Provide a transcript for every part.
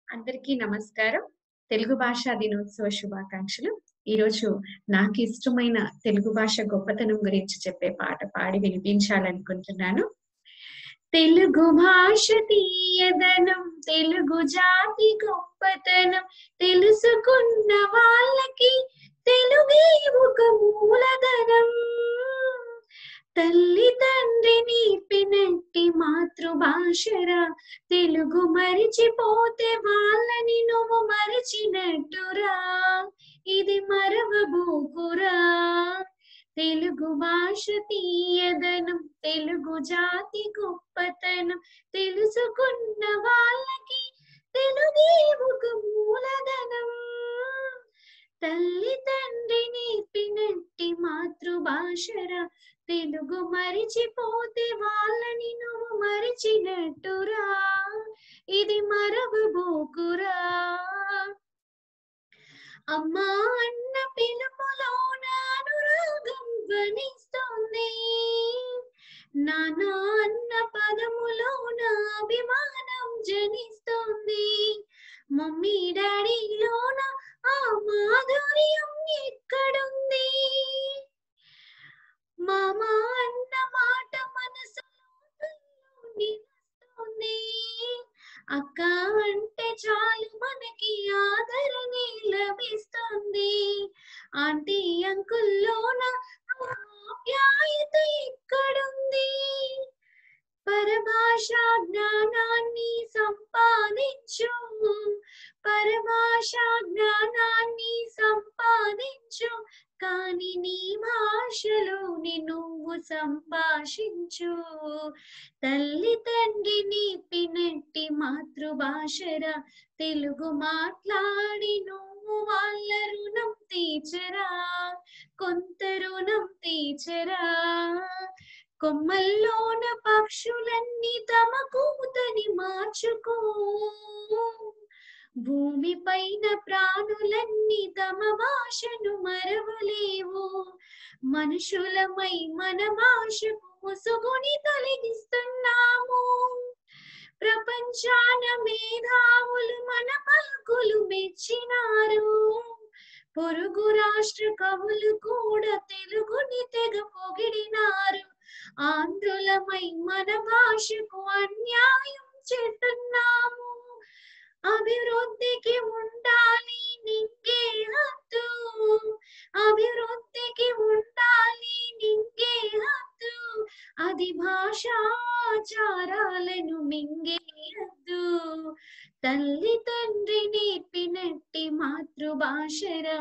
అందరికీ నమస్కారం. తెలుగు భాషా దినోత్సవ శుభాకాంక్షలు. ఈరోజు నాకిష్టమైన తెలుగు భాష గొప్పతనం గురించి చెప్పే పాట పాడి వినిపించాలనుకుంటున్నాను. తెలుగు భాష తీయదనం తెలుగు జాతి గొప్పతనం తెలుసుకున్న వాళ్ళకి తెలుగే ఒక మూలధనం తల్లి తండ్రి నేర్పినట్టి మాతృభాషరా తెలుగు మరిచిపోతే వాళ్ళని నువ్వు మరిచినట్టురా ఇది మరవబోకురా తెలుగు భాష తీయదనం తెలుగు జాతి గొప్పతనం తెలుసుకున్న వాళ్ళకి తెలుగే ఒక మూలధనం తల్లి తండ్రి నేర్పినట్టి మాతృభాషరా తెలుగు మరిచిపోతే వాళ్ళని నువ్వు మరిచినట్టురా ఇది మరవబోకురా అమ్మా అన్న పిలుపులోన అనురాగం ధ్వనిస్తుంది నాన్న అన్న పదములోన అభిమానం జనిస్తుంది మమ్మీ డాడీలోన ఆ మాధుర్యం ఎక్కడుంది మామ అన్న మాట మనసులో నిలుస్తుంది అక్క అంటే చాలు మనకి ఆదరణి లభిస్తుంది ఆంటీ అంకుల్లోన ఆప్యాయత ఎక్కడుంది పరభాషా జ్ఞానాన్ని సంపాదించు పరభాషా జ్ఞానాన్ని సంపాదించు కానీ నీ భాషలోని నువ్వు సంభాషించు తల్లి తండ్రి నేర్పినట్టి మాతృభాషరా తెలుగు మాట్లాడి నువ్వు వాళ్ళ రుణం తీర్చరా కొంత రుణం తీర్చరా కొమ్మల్లోన పక్షులన్నీ తమ కూతని మార్చుకో భూమి పైన ప్రాణులన్నీ తమ భాషను మరవలేవు మనుషులమై మన భాషకు ముసుగుని తొలగిస్తున్నాము ప్రపంచాన మేధావులు మన పలుకులు మెచ్చినారు పొరుగు రాష్ట్ర కవులు కూడా తెలుగుని తెగ పొగిడినారు ఆంధ్రులమై మన భాషకు అన్యాయం చేస్తున్నాము అభివృద్ధికి ఉండాలి నింగే హద్దు అభివృద్ధికి ఉండాలి నింగే హద్దు అది భాషాచారాలను మింగేయద్దు తల్లి తండ్రి నేర్పినట్టి మాతృభాషరా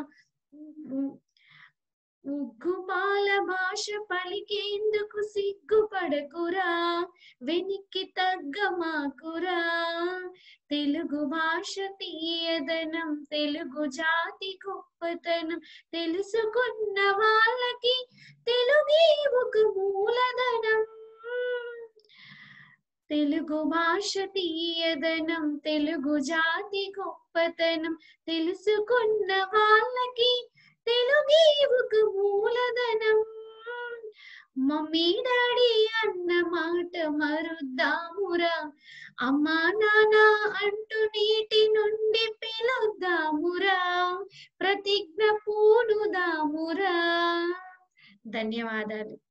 ఉగ్గుపాల భాష పలికేందుకు సిగ్గుపడకురా వెనిక్కి తగ్గమాకురా తెలుగు భాష తీయదనం తెలుగు జాతి గొప్పతనం తెలుసుకున్న వాళ్ళకి తెలుగే ఒక మూలధనం తెలుగు భాష తీయదనం తెలుగు జాతి గొప్పతనం తెలుసుకున్న వాళ్ళకి తెలుగే ఒక మూలధనం మమ్మీ డాడీ అన్న మాట మరుద్దామురా అమ్మా నాన్న అంటూ నీటి నుండి పిలుద్దామురా ప్రతిజ్ఞ పూనుదామురా ధన్యవాదాలు